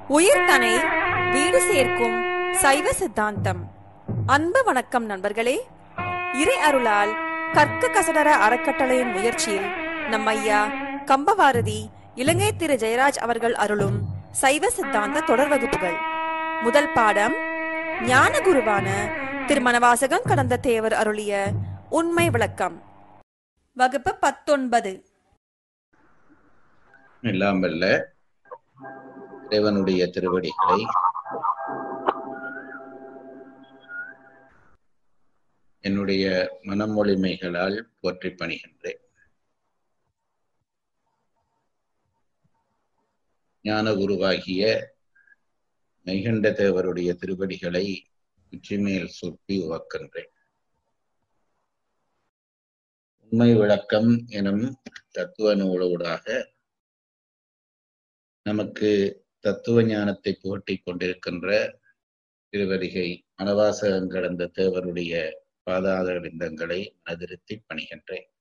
உயிர்தனை வீடு சேர்க்கும் சைவ சித்தாந்தம் அன்பு வணக்கம் நண்பர்களே இறை அருளால் கற்க கசடர அறக்கட்டளையின் முயற்சியில் நம் ஐயா கம்பவாரதி இலங்கை திரு ஜெயராஜ் அவர்கள் அருளும் சைவ சித்தாந்த தொடர் வகுப்புகள் முதல் பாடம் ஞான குருவான திருமணவாசகம் கடந்த தேவர் அருளிய உண்மை விளக்கம் வகுப்பு பத்தொன்பது எல்லாம் வல்ல இறைவனுடைய திருவடிகளை என்னுடைய மனமொழிமைகளால் போற்றி பணிகின்றேன் ஞான குருவாகிய மெய்கண்ட தேவருடைய திருவடிகளை உச்சிமேல் சுட்டி உவக்கின்றேன் உண்மை விளக்கம் எனும் தத்துவ நூலூடாக நமக்கு தத்துவ ஞானத்தை புகட்டி கொண்டிருக்கின்ற திருவரிகை மனவாசகம் கடந்த தேவருடைய பாதாத விந்தங்களை மனதிருத்தி பணிகின்றேன்